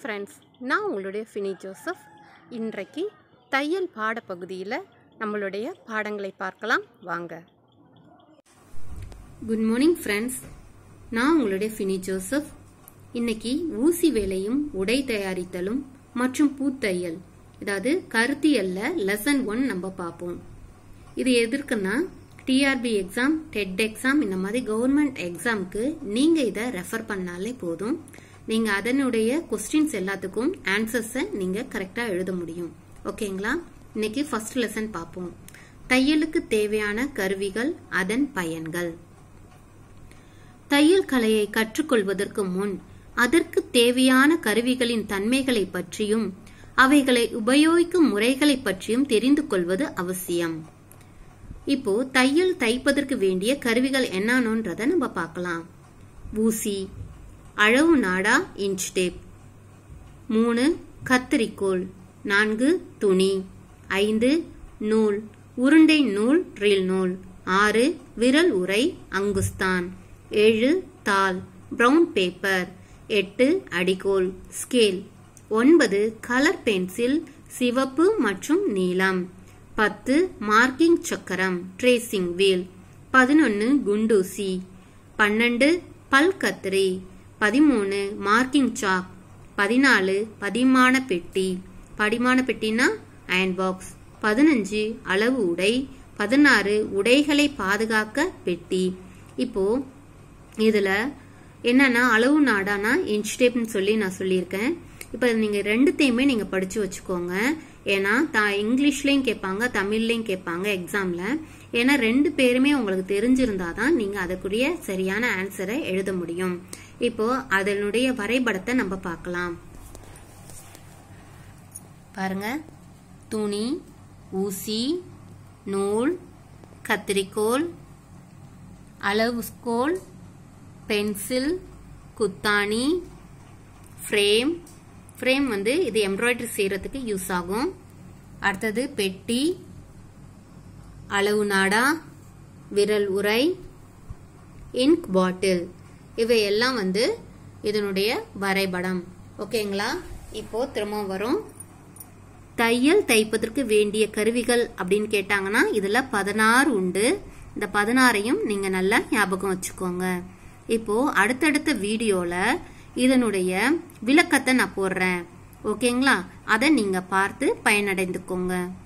friends நான் உங்களுடைய ஃபினி Joseph இன்றைக்கு தையல் பாடப்பகுதியில் நம்மளுடைய பாடங்களை பார்க்கலாம் வாங்க குட் மார்னிங் ஃப்ரெண்ட்ஸ் நான் உங்களுடைய ஃபினி ஜோசப் இன்னைக்கு ஊசி வேலையும் உடை தயாரித்தலும் மற்றும் பூத்தையல் அதாவது கருத்தியல்ல லெசன் ஒன் நம்ம பார்ப்போம் இது எதற்குன்னா டிஆர்பி எக்ஸாம் டெட் எக்ஸாம் இந்த மாதிரி கவர்மெண்ட் எக்ஸாம்க்கு நீங்க இதை ரெஃபர் பண்ணாலே போதும் நீங்க அதனுடைய கொஸ்டின்ஸ் எல்லாத்துக்கும் ஆன்சர்ஸை நீங்க கரெக்டா எழுத முடியும் ஓகேங்களா இன்னைக்கு ஃபர்ஸ்ட் லெசன் பார்ப்போம் தையலுக்கு தேவையான கருவிகள் அதன் பயன்கள் தையல் கலையை கற்றுக்கொள்வதற்கு முன் அதற்கு தேவையான கருவிகளின் தன்மைகளை பற்றியும் அவைகளை உபயோகிக்கும் முறைகளை பற்றியும் தெரிந்து கொள்வது அவசியம் இப்போ தையல் தைப்பதற்கு வேண்டிய கருவிகள் என்னன்றத நம்ம பார்க்கலாம் ஊசி அளவு நாடா இன்ச் டேப் மூணு கத்தரிக்கோல் நான்கு துணி ஐந்து நூல் உருண்டை நூல் ரில் நூல் ஆறு விரல் உரை அங்குஸ்தான் ஏழு தாள் பிரவுன் பேப்பர் எட்டு அடிகோல் ஸ்கேல் ஒன்பது கலர் பென்சில் சிவப்பு மற்றும் நீலம் பத்து மார்க்கிங் சக்கரம் ட்ரேசிங் வீல் பதினொன்னு குண்டூசி பன்னெண்டு பல் கத்திரி பதிமூணு மார்க்கிங் சாக் பதினாலு பதிமான பெட்டி படிமான பெட்டினா அயன் பாக்ஸ் பதினஞ்சு அளவு உடை பதினாறு உடைகளை பாதுகாக்க பெட்டி இப்போ இதுல என்னன்னா அளவு நாடானா இன்ச் டேப்னு சொல்லி நான் சொல்லியிருக்கேன் இப்போ நீங்க ரெண்டுத்தையுமே நீங்க படிச்சு வச்சுக்கோங்க ஏன்னா த இங்கிலீஷ்லயும் கேட்பாங்க தமிழ்லயும் கேட்பாங்க எக்ஸாம்ல ஏன்னா ரெண்டு பேருமே உங்களுக்கு தெரிஞ்சிருந்தாதான் நீங்க அதுக்குரிய சரியான ஆன்சரை எழுத முடியும் இப்போ அதனுடைய வரைபடத்தை நம்ம பார்க்கலாம் பாருங்க துணி ஊசி நூல் கத்திரிக்கோல் அளவுகோல் பென்சில் குத்தாணி ஃப்ரேம் ஃப்ரேம் வந்து இது எம்ப்ராய்டரி செய்யறதுக்கு யூஸ் ஆகும் அடுத்தது பெட்டி அளவு நாடா விரல் உரை இங்க் பாட்டில் இவை எல்லாம் வந்து இதனுடைய வரைபடம் ஓகேங்களா இப்போ திரும்ப வரும் தையல் தைப்பதற்கு வேண்டிய கருவிகள் அப்படின்னு கேட்டாங்கன்னா இதுல பதினாறு உண்டு இந்த பதினாறையும் நீங்க நல்லா ஞாபகம் வச்சுக்கோங்க இப்போ அடுத்தடுத்த வீடியோல இதனுடைய விளக்கத்தை நான் போடுறேன் ஓகேங்களா அதை நீங்க பார்த்து பயனடைந்துக்கோங்க